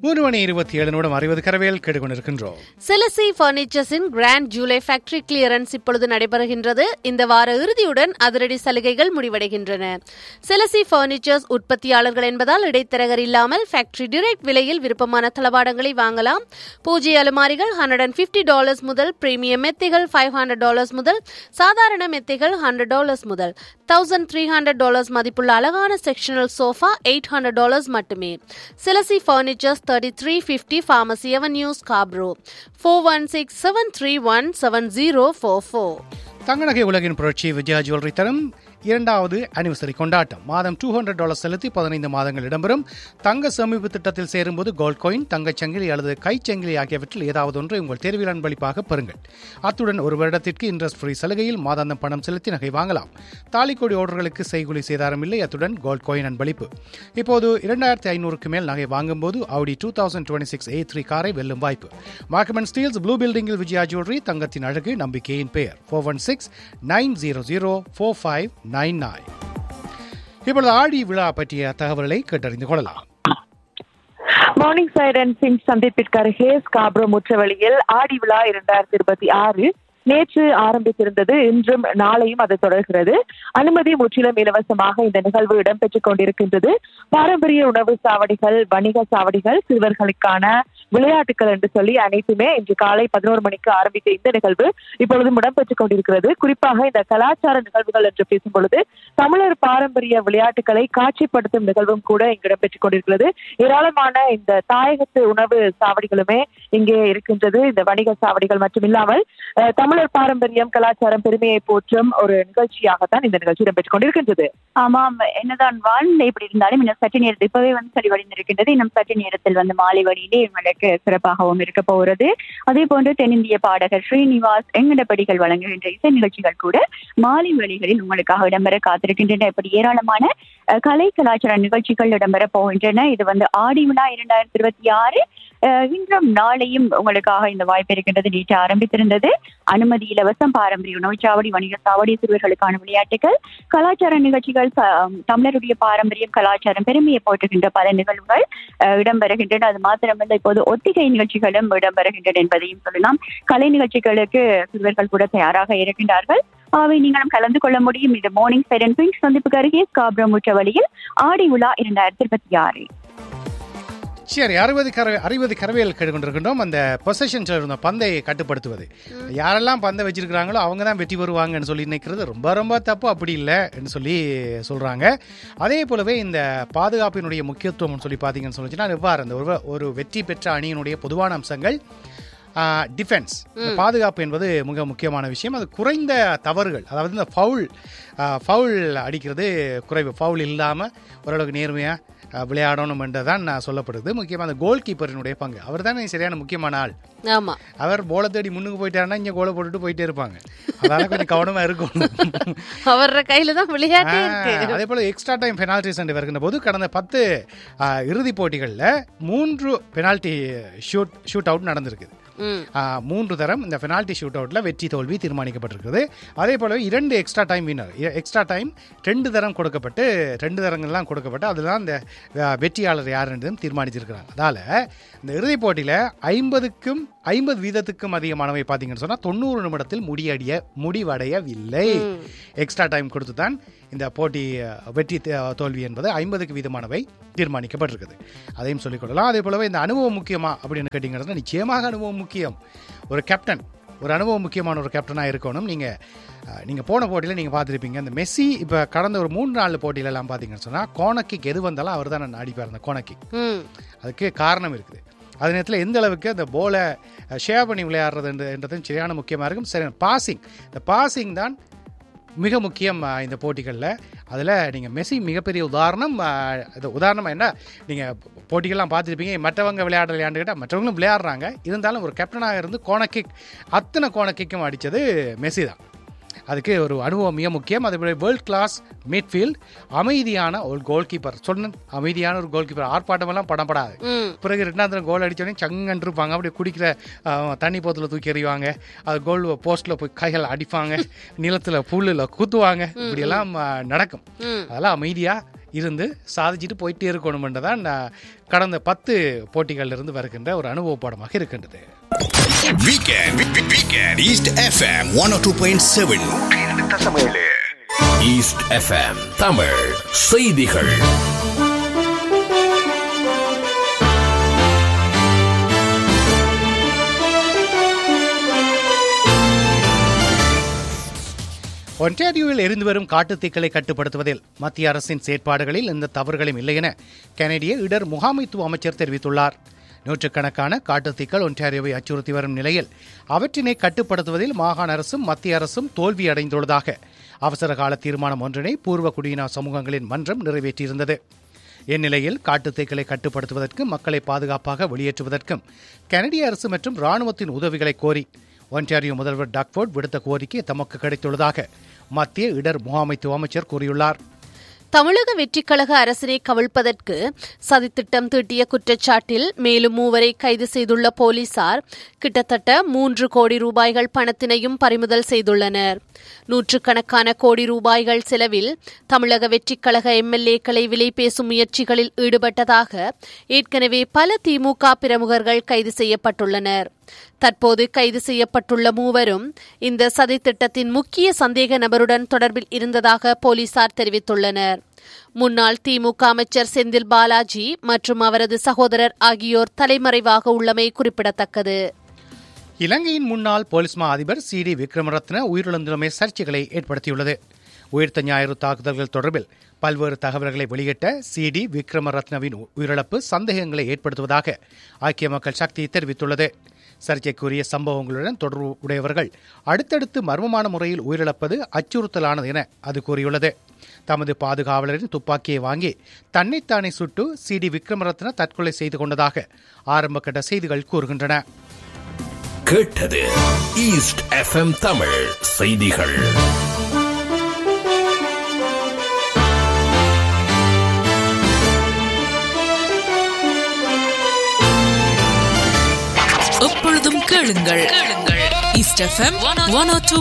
மூணு மணி இருபத்தி ஏழு நிமிடம் அறுபது கரவேல் கேட்டுக்கொண்டிருக்கின்றோம் செலசி பர்னிச்சர்ஸின் கிராண்ட் ஜூலை ஃபேக்டரி கிளியரன்ஸ் இப்பொழுது நடைபெறுகின்றது இந்த வார இறுதியுடன் அதிரடி சலுகைகள் முடிவடைகின்றன செலசி பர்னிச்சர்ஸ் உற்பத்தியாளர்கள் என்பதால் இடைத்தரகர் இல்லாமல் ஃபேக்டரி டிரெக்ட் விலையில் விருப்பமான தளபாடங்களை வாங்கலாம் பூஜ்ய அலுமாரிகள் ஹண்ட்ரட் அண்ட் பிப்டி டாலர்ஸ் முதல் பிரீமியம் மெத்தைகள் ஃபைவ் ஹண்ட்ரட் டாலர்ஸ் முதல் சாதாரண மெத்தைகள் ஹண்ட்ரட் டாலர்ஸ் முதல் தௌசண்ட் த்ரீ ஹண்ட்ரட் டாலர்ஸ் மதிப்புள்ள அழகான sectional sofa eight hundred dollars மட்டுமே Chelsea furnitures thirty three fifty Pharmacy Avenue Scarborough four one six seven three one seven zero four four தங்கநகை உலகின் புரட்சி விஜயா ஜுவல்லரி தரும் இரண்டாவது அனிவர்சரி கொண்டாட்டம் மாதம் டூ ஹண்ட்ரட் டாலர் செலுத்தி பதினைந்து மாதங்கள் இடம்பெறும் தங்க சேமிப்பு திட்டத்தில் சேரும்போது கோல்ட் காயின் தங்கச் சங்கிலி அல்லது கைச்சங்கிலி ஆகியவற்றில் ஏதாவது ஒன்றை உங்கள் தேர்வில் அன்பளிப்பாக பெறுங்கள் அத்துடன் ஒரு வருடத்திற்கு இன்ட்ரெஸ்ட் ஃப்ரீ சலுகையில் மாதாந்தம் பணம் செலுத்தி நகை வாங்கலாம் தாலிக்கோடி ஆர்டர்களுக்கு செய்குலி சேதாரம் இல்லை அத்துடன் கோல்ட் காயின் அன்பளிப்பு இப்போது இரண்டாயிரத்தி ஐநூறுக்கு மேல் நகை வாங்கும்போது Audi two thousand twenty six A three காரை வெல்லும் வாய்ப்பு மார்க்கமன் ஸ்டீல்ஸ் ப்ளூ பில்டிங்கில் விஜயா ஜுவல்லரி தங்கத்தின் அழகு நம்பிக்கையின் பெயர் four one six nine zero zero four five nine nine இப்பொழுது ஆடி விழா பற்றிய தகவல்களை கேட்டறிந்து கொள்ளலாம் மார்னிங் சைரன் சிங் சந்திப்பிற்கு அருகே ஸ்காப்ரோ முற்றவழியில் ஆடி விழா இரண்டாயிரத்தி இருபத்தி ஆறு நேற்று ஆரம்பித்திருந்தது இன்றும் நாளையும் அது தொடர்கிறது அனுமதி முற்றிலும் இலவசமாக இந்த நிகழ்வு இடம்பெற்றுக் கொண்டிருக்கின்றது பாரம்பரிய உணவு சாவடிகள் வணிக சாவடிகள் சிறுவர்களுக்கான விளையாட்டுகள் என்று சொல்லி அனைத்துமே இன்று காலை பதினோரு மணிக்கு ஆரம்பித்த இந்த நிகழ்வு இப்பொழுதும் இடம்பெற்றுக் கொண்டிருக்கிறது குறிப்பாக இந்த கலாச்சார நிகழ்வுகள் என்று பேசும் பொழுது தமிழர் பாரம்பரிய விளையாட்டுகளை காட்சிப்படுத்தும் நிகழ்வும் கூட இங்கு இடம்பெற்றுக் கொண்டிருக்கிறது ஏராளமான இந்த தாயகத்து உணவு சாவடிகளுமே இங்கே இருக்கின்றது இந்த வணிக சாவடிகள் மட்டும் இல்லாமல் அஹ், தமிழர் பாரம்பரியம் கலாச்சாரம் பெருமையை போற்றும் ஒரு நிகழ்ச்சியாகத்தான் இந்த நிகழ்ச்சி இடம்பெற்றுக் கொண்டிருக்கின்றது ஆமாம் என்னதான் வானிலை இப்படி இருந்தாலும் இன்னும் சற்று நேரத்தில் இப்பவே வந்து தெளிவடைந்திருக்கின்றது இன்னும் சற்று நேரத்தில் வந்து மாலை வழியிலே உங்களுக்கு சிறப்பாகவும் இருக்க போகிறது அதே போன்று தென்னிந்திய பாடகர் ஸ்ரீனிவாஸ் எங்கடப்படிகள் வழங்குகின்ற இசை நிகழ்ச்சிகள் கூட மாலை வழிகளில் உங்களுக்காக இடம்பெற காத்திருக்கின்றன இப்படி ஏராளமான அஹ், கலை கலாச்சார நிகழ்ச்சிகள் இடம்பெற போகின்றன இது வந்து ஆடி விழா இரண்டாயிரத்தி இருபத்தி ஆறு அஹ், இன்றும் நாளையும் உங்களுக்காக இந்த வாய்ப்பு இருக்கின்றது நேற்று ஆரம்பித்திருந்தது அனுமதி இலவசம் பாரம்பரிய உணவுச்சாவடி வணிக சாவடி சிறுவர்களுக்கான விளையாட்டுகள் கலாச்சார நிகழ்ச்சிகள் ச- தமிழருடைய பாரம்பரியம் கலாச்சாரம் பெருமையை போற்றுகின்ற பல நிகழ்வுகள் அஹ், இடம்பெறுகின்றன அது மாத்திரமல்ல இப்போது ஒத்திகை நிகழ்ச்சிகளும் இடம்பெறுகின்றன என்பதையும் சொல்லலாம் கலை நிகழ்ச்சிகளுக்கு சிறுவர்கள் கூட தயாராக இருக்கின்றார்கள் அவை நீங்களும் கலந்து கொள்ள முடியும் இது மார்னிங் சைரன் பிங்க் சந்திப்புக்கு அருகே ஸ்காப்ரம் வழியில் ஆடி உலா இரண்டாயிரத்தி இருபத்தி ஆறு சரி அறுபது கர அறுபது கரவையில் கேட்டுக்கொண்டிருக்கின்றோம் அந்த பொசஷன்ஸில் இருந்த பந்தை கட்டுப்படுத்துவது யாரெல்லாம் பந்தை வச்சிருக்கிறாங்களோ அவங்க தான் வெற்றி பெறுவாங்கன்னு சொல்லி நினைக்கிறது ரொம்ப ரொம்ப தப்பு அப்படி இல்லைன்னு சொல்லி சொல்கிறாங்க அதே போலவே இந்த பாதுகாப்பினுடைய முக்கியத்துவம் சொல்லி பார்த்தீங்கன்னு சொல்லிச்சுன்னா எவ்வாறு அந்த ஒரு ஒரு வெற்றி பெற்ற அணியினுடைய பொதுவான அம்சங்கள் டிஃபென்ஸ் பாதுகாப்பு என்பது மிக முக்கியமான விஷயம் அது குறைந்த தவறுகள் அதாவது இந்த ஃபவுல் ஃபவுல் அடிக்கிறது குறைவு ஃபவுல் இல்லாமல் ஓரளவுக்கு நேர்மையாக விளையாடணும் என்றதான் நான் சொல்லப்படுது முக்கியமாக அந்த கோல் கீப்பரினுடைய பங்கு அவர் தானே சரியான முக்கியமான ஆள் ஆமா அவர் போலை தேடி முன்னுக்கு போயிட்டாருன்னா இங்கே கோலை போட்டுட்டு போயிட்டே இருப்பாங்க அதனால கொஞ்சம் கவனமாக இருக்கணும் அவர கையில தான் விளையாட்டே இருக்கு ஆ, அதே போல எக்ஸ்ட்ரா டைம் பெனால்டிஸ் என்று வருகின்ற போது கடந்த பத்து ஆ, இறுதிப் போட்டிகளில் மூன்று பெனால்டி ஷூட் ஷூட் அவுட் நடந்திருக்குது ம். ஆ, மூன்று தரம் இந்த பெனால்டி ஷூட் அவுட்டில் வெற்றி தோல்வி தீர்மானிக்கப்பட்டிருக்குது அதே போலவே இரண்டு extra time winner extra time ரெண்டு தரம் கொடுக்கப்பட்டு ரெண்டு தரங்கள்லாம் கொடுக்கப்பட்டு அதில் தான் இந்த ஆ, வெற்றியாளர் யார் என்றும் தீர்மானிச்சிருக்கிறாங்க அதால் இந்த இறுதிப் போட்டியில் ஐம்பதுக்கும் ஐம்பது வீதத்துக்கும் அதிகமானவை பார்த்தீங்கன்னு சொன்னால் தொண்ணூறு நிமிடத்தில் முடியடைய முடிவடையவில்லை எக்ஸ்ட்ரா டைம் கொடுத்து தான் இந்த போட்டி அஹ், வெற்றி த- தோல்வி என்பது ஐம்பதுக்கு வீதமானவை தீர்மானிக்கப்பட்டிருக்குது அதையும் சொல்லிக்கொள்ளலாம் அதே போலவே இந்த அனுபவம் முக்கியமா அப்படின்னு கேட்டிங்கன்னா நிச்சயமாக அனுபவம் முக்கியம் ஒரு கேப்டன் ஒரு அனுபவம் முக்கியமான ஒரு கேப்டனாக இருக்கணும் நீங்கள் நீங்கள் போன போட்டியில் நீங்கள் பார்த்துருப்பீங்க இந்த மெஸ்ஸி இப்போ கடந்த ஒரு மூன்று நாலு போட்டியிலலாம் பார்த்தீங்கன்னு சொன்னால் கோனக்கிக் எது வந்தாலும் அவர் தான் அடிப்பார் அந்த கோனக்கிக் ம் அதுக்கு காரணம் இருக்குது அதே நேரத்தில் எந்த அளவுக்கு அந்த போலை ஷேர் பண்ணி விளையாடுறது என்று- என்றதும் சரியான முக்கியமாக இருக்கும் சரி பாசிங் இந்த பாசிங் தான் மிக முக்கியம் அஹ், இந்த போட்டிகளில் அதில் நீங்கள் மெஸ்ஸி மிகப்பெரிய உதாரணம் அஹ், இது உதாரணமாக என்ன நீங்கள் போட்டிகள்லாம் பார்த்துருப்பீங்க மற்றவங்க விளையாட விளையாண்டுக்கிட்டால் மற்றவங்களும் விளையாடுறாங்க இருந்தாலும் ஒரு கேப்டனாக இருந்து கோனக்கிக் அத்தனை கோனக்கிக்கும் அடித்தது மெஸ்ஸி தான் அதுக்கு ஒரு அனுபவம் மிக முக்கியம் அதே வேர்ல்ட் கிளாஸ் மிட்ஃபீல்ட் அமைதியான ஒரு கோல் கீப்பர் சொன்ன அமைதியான ஒரு கோல் கீப்பர் ஆர்ப்பாட்டமெல்லாம் படப்படாது ம் பிறகு ரெண்டாவது கோல் அடித்தோடனே சங்கன்னு இருப்பாங்க அப்படியே குடிக்கிற அஹ், தண்ணி போத்தில் தூக்கி எறிவாங்க அது கோல் போஸ்ட்டில் போய் கைகள் அடிப்பாங்க நிலத்தில் புல்லில் குத்துவாங்க இப்படியெல்லாம் அஹ், நடக்கும் ம். அதெல்லாம் அமைதியாக இருந்து சாதிச்சுட்டு போயிட்டே இருக்கணுமென்றதான் நான் கடந்த பத்து போட்டிகளில் இருந்து வருகின்ற ஒரு அனுபவ பாடமாக இருக்கின்றது Weekend, week- week- weekend, East FM 102.7. East FM Tamil செய்திகள் ஒன்டாரியோவில் எரிந்து வரும் காட்டுத்தீக்களை கட்டுப்படுத்துவதில் மத்திய அரசின் செயற்பாடுகளில் எந்த தவறுகளும் இல்லை என கனடிய இடர் முகாமைத்துவ அமைச்சர் தெரிவித்துள்ளார் நூற்றுக்கணக்கான காட்டுத்தீக்கள் ஒன்டாரியோவை அச்சுறுத்தி வரும் நிலையில் அவற்றினை கட்டுப்படுத்துவதில் மாகாண அரசும் மத்திய அரசும் தோல்வியடைந்துள்ளதாக அவசர கால தீர்மானம் ஒன்றினை பூர்வ குடியின சமூகங்களின் மன்றம் நிறைவேற்றியிருந்தது இந்நிலையில் காட்டுத்தீக்களை கட்டுப்படுத்துவதற்கு மக்களை பாதுகாப்பாக வெளியேற்றுவதற்கும் கனடிய அரசு மற்றும் ராணுவத்தின் உதவிகளை கோரி ஒன்டாரியோ முதல்வர் டாக்ஃபோர்ட் விடுத்த கோரிக்கை தமக்கு கிடைத்துள்ளதாக மத்திய இடர் முகாமைத்துவ அமைச்சர் கூறியுள்ளார் தமிழக வெற்றிக்கழக அரசினை கவிழ்ப்பதற்கு சதித்திட்டம் தீட்டிய குற்றச்சாட்டில் மேலும் மூவரை கைது செய்துள்ள போலீசார் கிட்டத்தட்ட மூன்று கோடி ரூபாய்கள் பணத்தினையும் பறிமுதல் செய்துள்ளனர் நூற்றுக்கணக்கான கோடி ரூபாய்கள் செலவில் தமிழக வெற்றிக்கழக எம்எல்ஏக்களை விலை பேசும் முயற்சிகளில் ஈடுபட்டதாக ஏற்கனவே பல திமுக பிரமுகர்கள் கைது செய்யப்பட்டுள்ளனர் தற்போது கைது செய்யப்பட்டுள்ள மூவரும் இந்த சதித்திட்டத்தின் முக்கிய சந்தேக நபருடன் தொடர்பில் இருந்ததாக போலீசார் தெரிவித்துள்ளனர் முன்னாள் திமுக அமைச்சர் செந்தில் பாலாஜி மற்றும் அவரது சகோதரர் ஆகியோர் தலைமறைவாக உள்ளமை குறிப்பிடத்தக்கது இலங்கையின் முன்னாள் போலீஸ் மா அதிபர் சி டி விக்ரமரத்ன உயிரிழந்துள்ளமை சர்ச்சைகளை ஏற்படுத்தியுள்ளது உயிர்த்த ஞாயிறு தாக்குதல்கள் தொடர்பில் பல்வேறு தகவல்களை வெளியிட்ட சி டி விக்ரமரத்னவின் உயிரிழப்பு சந்தேகங்களை ஏற்படுத்துவதாக ஐக்கிய மக்கள் சக்தி தெரிவித்துள்ளது சர்ச்சைக்குரிய சம்பவங்களுடன் தொடர்பு உடையவர்கள் அடுத்தடுத்து மர்மமான முறையில் உயிரிழப்பது அச்சுறுத்தலானது என அது கூறியுள்ளது தமது பாதுகாவலரின் துப்பாக்கியை வாங்கி தன்னைத்தானே சுட்டு சி டி விக்ரமரத்ன தற்கொலை செய்து கொண்டதாக ஆரம்பகட்ட செய்திகள் கூறுகின்றன கேட்டது ஈஸ்ட் எஃப்எம் தமிழ் செய்திகள் எப்பொழுதும் கேளுங்கள் கேளுங்கள் East FM one O two